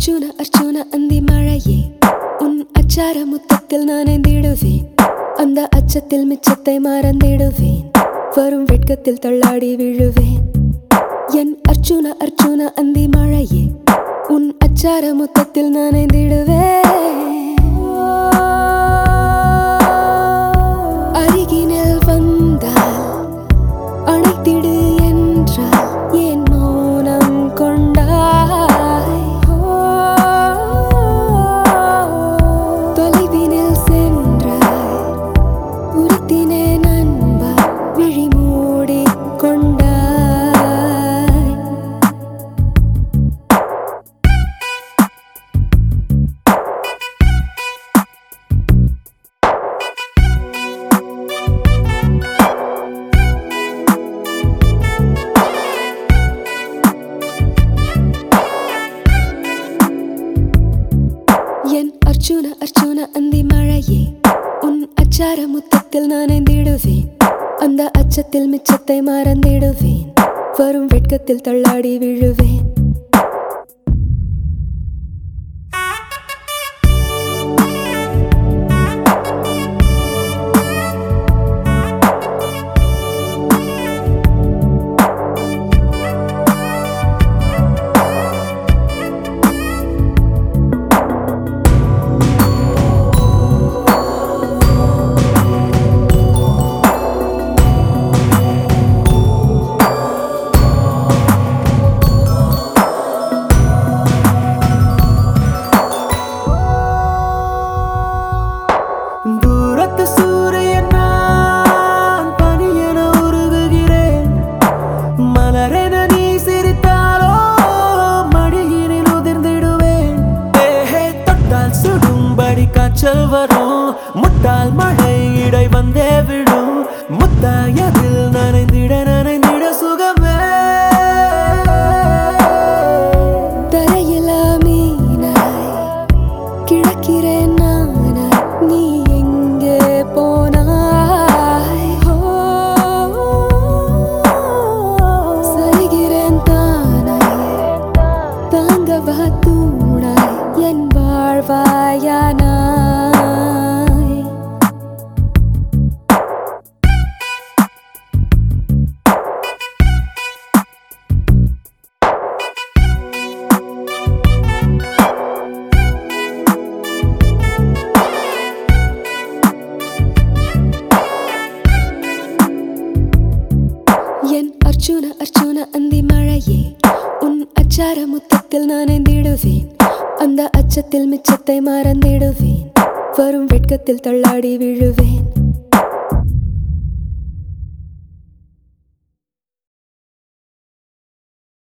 அர்ஜுன அர்ஜுன அந்தி மழையே உன் அச்சார முத்தத்தில் நான் ஐந்திடுவேன் அந்த அச்சத்தில் மிச்சத்தை மறந்திடுவேன் வரும் வெட்கத்தில் தள்ளாடி விழுவேன் என் அர்ஜுன அர்ஜுன அந்தி மழையே உன் அச்சார முத்தத்தில் நான் ஐந்திடுவேன் அருகினில் வந்தால் அணைத்திடு என்றால் என் மௌனம் கொண்டாய் தொலைவினில் சென்றாய் உறுத்தினே நண்பா விழி மூடி கொண்டாய் என் அர்ஜுன அர்ஜுன அந்தி மழையே உன் அச்சார முத்தத்தில் நான் ஐந்திடுவேன் அந்த அச்சத்தில் மிச்சத்தை மறந்திடுவேன் வரும் வெட்கத்தில் தள்ளாடி விழுவேன் தூரத்து சூரியன் நான் பனியென உருகுகிறேன் மலரென நீ சிரித்தாலோ மடியினில் உதிர்ந்திடுவேன் ஏஹே தொட்டால் சுடும்படி காய்ச்சல் வரும் முட்டால் மழை இடை வந்தே விடும் முத்தாயதில் நனைந்திட நனைந்திட சுகமே தரையில மீனாய் கிழக்கிறேன் நானாய் நீ எங்கே போனாய் ஓ, சரிகிறேன் தானாய் தாங்கவா தூணாய் என் வாழ்வாயானாய் என் அர்ஜுன அர்ஜுன அந்தி மழையே உன் அச்சார முத்தத்தில் நான் ஐந்திடுவேன் அந்த அச்சத்தில் மிச்சத்தை மறந்திடுவேன் வரும் வெட்கத்தில் தள்ளாடி விழுவேன்